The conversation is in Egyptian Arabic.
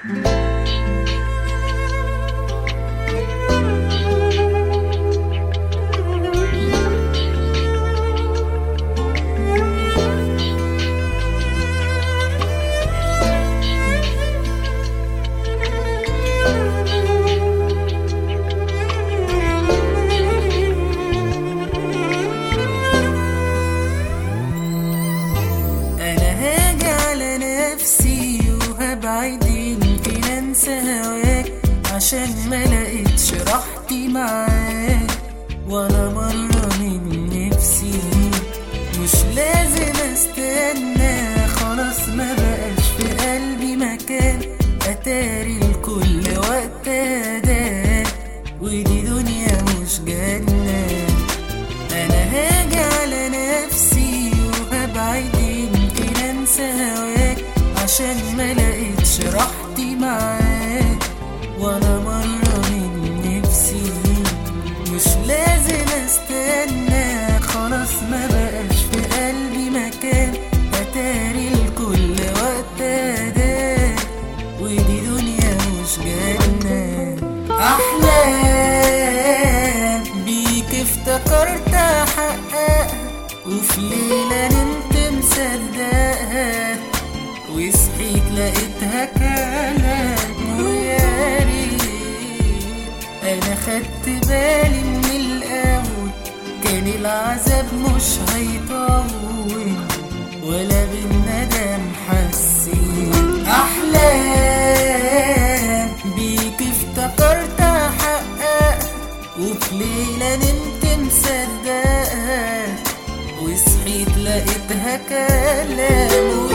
انا هاجي على نفسي وهبعد يمكن انسى هواك عشان ما لقيتش راحتي معاك وانا مرة من نفسي مش لازم استنى خلاص ما بقاش في قلبي مكان اتاري الكل وقت ده ودي دنيا مش جنة انا هاجي على نفسي وهبعد يمكن انسى هواك عشان ما لقيتش راحتي معاك وانا مرة من نفسي مش لازم استنى خلاص ما بقاش في قلبي مكان اتاري الكل وقت ده ودي دنيا مش جنة احلام بيك افتكرت احققها وفي ليلة نمت مصدقها وصحيت لقيتها كلام ويا ريت انا خدت بالي من الاول كان العذاب مش هيطول ولا بالندم حسيت احلام بيك افتكرت احققها وفي ليلة نمت مصدقها وصحيت لقيتها كلام